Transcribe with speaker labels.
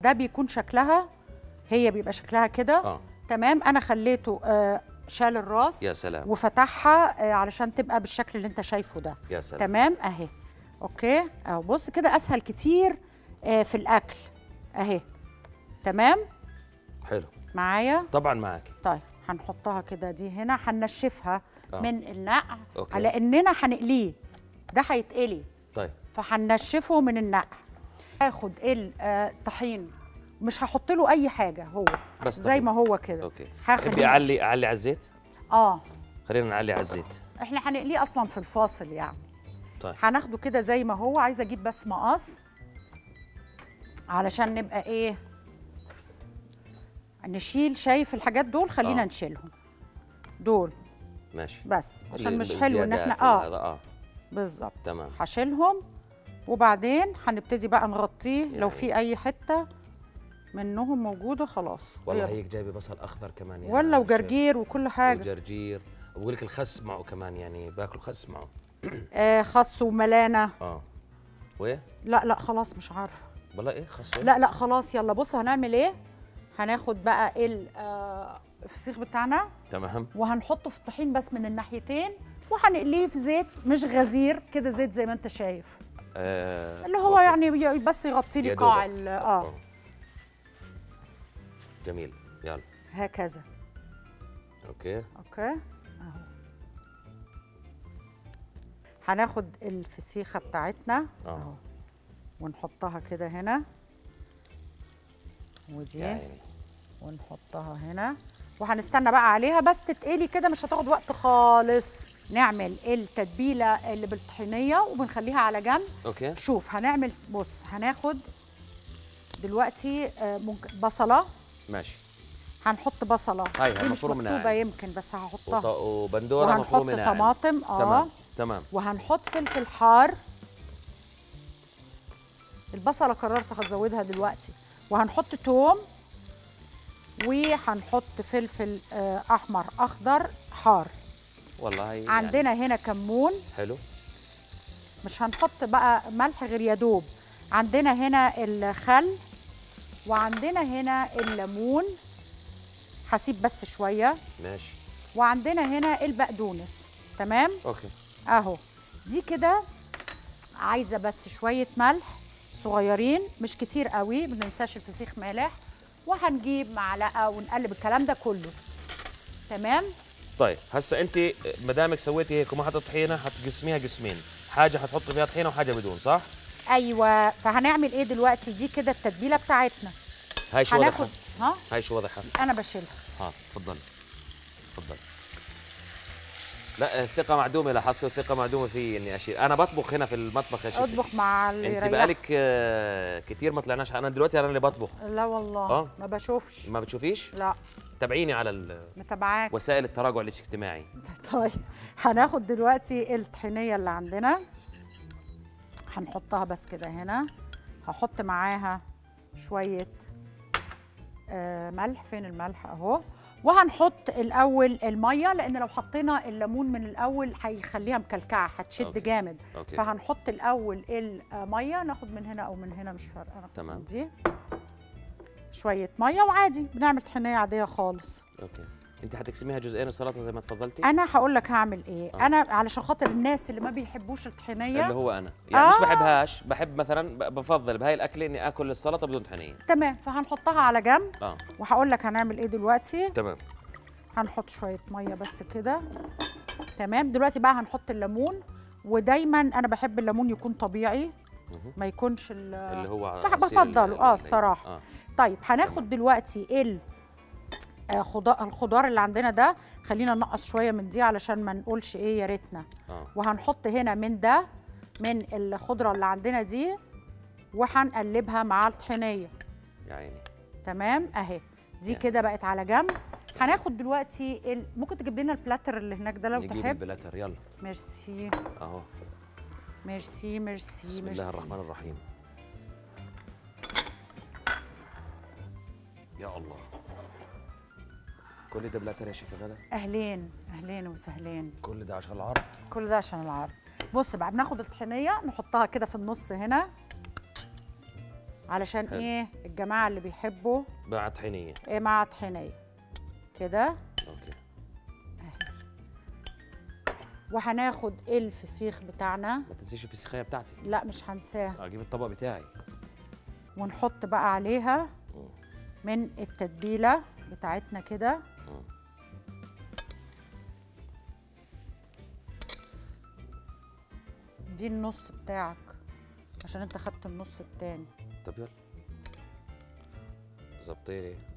Speaker 1: ده بيكون شكلها هي بيبقى شكلها كده
Speaker 2: اه
Speaker 1: تمام انا خليته آه شال الراس
Speaker 2: يا سلام
Speaker 1: وفتحها آه علشان تبقى بالشكل اللي انت شايفه ده
Speaker 2: يا سلام
Speaker 1: تمام اهي اوكي اهو بص كده اسهل كتير آه في الاكل اهي تمام
Speaker 2: حلو
Speaker 1: معايا
Speaker 2: طبعا معك
Speaker 1: طيب هنحطها كده دي هنا هننشفها
Speaker 2: آه.
Speaker 1: من النقع
Speaker 2: أوكي.
Speaker 1: على اننا هنقليه ده هيتقلي
Speaker 2: طيب
Speaker 1: فهنشفه من النقع هاخد الطحين مش هحط له اي حاجه هو
Speaker 2: بس
Speaker 1: زي
Speaker 2: طحين.
Speaker 1: ما هو كده
Speaker 2: اوكي
Speaker 1: هخليه
Speaker 2: تحبي اعلي اعلي على الزيت
Speaker 1: اه
Speaker 2: خلينا نعلي على الزيت
Speaker 1: احنا هنقليه اصلا في الفاصل يعني
Speaker 2: طيب
Speaker 1: هناخده كده زي ما هو عايزه اجيب بس مقص علشان نبقى ايه نشيل شايف الحاجات دول خلينا
Speaker 2: آه.
Speaker 1: نشيلهم دول
Speaker 2: ماشي
Speaker 1: بس عشان
Speaker 2: ال-
Speaker 1: مش حلو ان
Speaker 2: الزيادات
Speaker 1: احنا اه
Speaker 2: هذا اه
Speaker 1: بالظبط
Speaker 2: تمام
Speaker 1: هشيلهم وبعدين هنبتدي بقى نغطيه لو
Speaker 2: يعني.
Speaker 1: في اي حته منهم موجوده خلاص
Speaker 2: والله
Speaker 1: يلا.
Speaker 2: هيك جايبه بصل اخضر كمان يا
Speaker 1: ولا
Speaker 2: شيخ.
Speaker 1: وجرجير وكل حاجه
Speaker 2: وجرجير وبقول لك الخس معه كمان يعني باكل خس معه
Speaker 1: آه خس وملانه
Speaker 2: اه وين
Speaker 1: لا لا خلاص مش عارفه
Speaker 2: والله ايه خس وين؟
Speaker 1: لا لا خلاص يلا بص هنعمل ايه هناخد بقى ال- آه، الفسيخ بتاعنا
Speaker 2: تمام
Speaker 1: وهنحطه في الطحين بس من الناحيتين وهنقليه في زيت مش غزير كده زيت زي ما انت شايف
Speaker 2: آه
Speaker 1: اللي هو
Speaker 2: أوكي.
Speaker 1: يعني ي- بس يغطي لي
Speaker 2: يا
Speaker 1: قاع
Speaker 2: دوبك.
Speaker 1: ال- اه
Speaker 2: جميل يلا
Speaker 1: هكذا
Speaker 2: اوكي
Speaker 1: اوكي اهو هناخد الفسيخه بتاعتنا
Speaker 2: آه.
Speaker 1: اهو ونحطها كده هنا ودي
Speaker 2: يا عيني
Speaker 1: ونحطها هنا وهنستنى بقى عليها بس تتقلي كده مش هتاخد وقت خالص نعمل التتبيله اللي بالطحينيه وبنخليها على جنب
Speaker 2: اوكي
Speaker 1: شوف هنعمل بص هناخد دلوقتي آه، ممكن بصله
Speaker 2: ماشي
Speaker 1: هنحط بصله
Speaker 2: هاي
Speaker 1: دي مش
Speaker 2: مفروم منها
Speaker 1: مكتوبه
Speaker 2: يعني.
Speaker 1: يمكن بس
Speaker 2: وط-
Speaker 1: هحطها
Speaker 2: وبندوره
Speaker 1: وهنحط
Speaker 2: مفروم منها يعني.
Speaker 1: طماطم اه
Speaker 2: تمام تمام
Speaker 1: وهنحط فلفل حار البصله قررت هزودها دلوقتي وهنحط توم وهنحط فلفل آه، احمر اخضر حار
Speaker 2: والله هي يعني
Speaker 1: عندنا هنا كمون
Speaker 2: حلو
Speaker 1: مش هنحط بقى ملح غير يا دوب عندنا هنا الخل وعندنا هنا الليمون هسيب بس شويه
Speaker 2: ماشي
Speaker 1: وعندنا هنا البقدونس تمام
Speaker 2: اوكي
Speaker 1: اهو دي كده عايزه بس شويه ملح صغيرين مش كتير قوي ما ننساش الفسيخ مالح وهنجيب معلقه ونقلب الكلام ده كله تمام
Speaker 2: طيب هسا انت ما دامك سويتي هيك وما حطيت طحينه حتقسميها قسمين حاجه حتحطي فيها طحينه وحاجه بدون صح
Speaker 1: ايوه فهنعمل ايه دلوقتي دي كده التتبيله بتاعتنا
Speaker 2: هاي شو
Speaker 1: هناخد
Speaker 2: واضحه
Speaker 1: ها
Speaker 2: هاي شو واضحه
Speaker 1: انا بشيلها
Speaker 2: ها تفضلي تفضلي لا الثقة معدومة لاحظت الثقة معدومة في اني اشيل، أنا بطبخ هنا في المطبخ يا شيخ
Speaker 1: اطبخ مع اللي
Speaker 2: أنت
Speaker 1: يريحك.
Speaker 2: بقالك آه، كتير ما طلعناش أنا دلوقتي أنا اللي بطبخ،
Speaker 1: لا والله
Speaker 2: آه.
Speaker 1: ما بشوفش
Speaker 2: ما بتشوفيش؟
Speaker 1: لا
Speaker 2: تابعيني على ال-
Speaker 1: متابعاك
Speaker 2: وسائل التراجع الاجتماعي
Speaker 1: طيب هناخد دلوقتي الطحينيه اللي عندنا هنحطها بس كده هنا هحط معاها شويه آه ملح فين الملح اهو وهنحط الاول الميه لان لو حطينا الليمون من الاول هيخليها مكلكعه هتشد
Speaker 2: أوكي.
Speaker 1: جامد
Speaker 2: أوكي
Speaker 1: فهنحط الاول الميه ناخد من هنا او من هنا مش فارقه ناخد
Speaker 2: تمام.
Speaker 1: من دي شويه ميه وعادي بنعمل طحينيه عاديه خالص
Speaker 2: أوكي أنت حتقسميها جزئين السلطة زي ما تفضلتي؟
Speaker 1: انا هقول لك هعمل ايه
Speaker 2: آه.
Speaker 1: انا علشان خاطر الناس اللي ما بيحبوش الطحينيه
Speaker 2: اللي هو أنا، يعني مش
Speaker 1: آه.
Speaker 2: بحبهاش، بحب مثلا ب- بفضل بهاي الأكلة إني آكل السلطة بدون طحينية،
Speaker 1: تمام فهنحطها على جنب
Speaker 2: آه
Speaker 1: وهقول لك هنعمل ايه دلوقتي
Speaker 2: تمام
Speaker 1: هنحط شويه ميه بس كده تمام دلوقتي بقى هنحط الليمون ودايما انا بحب الليمون يكون طبيعي
Speaker 2: مهم.
Speaker 1: ما يكونش ال-
Speaker 2: اللي هو
Speaker 1: بحب
Speaker 2: عصير ال-
Speaker 1: افضله اه
Speaker 2: ال-
Speaker 1: الصراحه
Speaker 2: آه.
Speaker 1: طيب هناخد
Speaker 2: تمام.
Speaker 1: دلوقتي ال آه، خضار الخضار اللي عندنا ده خلينا نقص شويه من دي علشان ما نقولش ايه يا ريتنا
Speaker 2: آه
Speaker 1: وهنحط هنا من ده من الخضره اللي عندنا دي وهنقلبها مع الطحينيه
Speaker 2: يا عيني
Speaker 1: تمام اهي دي
Speaker 2: يعني.
Speaker 1: كده بقت على جنب هناخد دلوقتي ال... ممكن تجيب لنا البلاتر اللي هناك ده لو
Speaker 2: نجيب
Speaker 1: تحب
Speaker 2: البلاتر يلا
Speaker 1: ميرسي
Speaker 2: أهو
Speaker 1: ميرسي ميرسي
Speaker 2: بسم
Speaker 1: ميرسي
Speaker 2: الله الرحمن الرحيم يا الله كل ده بلاتر يا شيف غدا
Speaker 1: اهلين اهلين وسهلين
Speaker 2: كل ده عشان العرض
Speaker 1: كل ده عشان العرض بص بقى بناخد الطحينيه نحطها كده في النص هنا علشان
Speaker 2: حلو.
Speaker 1: ايه الجماعه اللي بيحبوا
Speaker 2: مع طحينيه
Speaker 1: إيه مع طحينيه كده
Speaker 2: اوكي
Speaker 1: وهناخد الفسيخ بتاعنا
Speaker 2: ما تنسيش الفسيخيه بتاعتي
Speaker 1: لا مش هنساه
Speaker 2: اجيب الطبق بتاعي
Speaker 1: ونحط بقى عليها من التتبيله بتاعتنا كده دي النص بتاعك عشان انت خدت النص التاني
Speaker 2: طب يلا ظبطي لي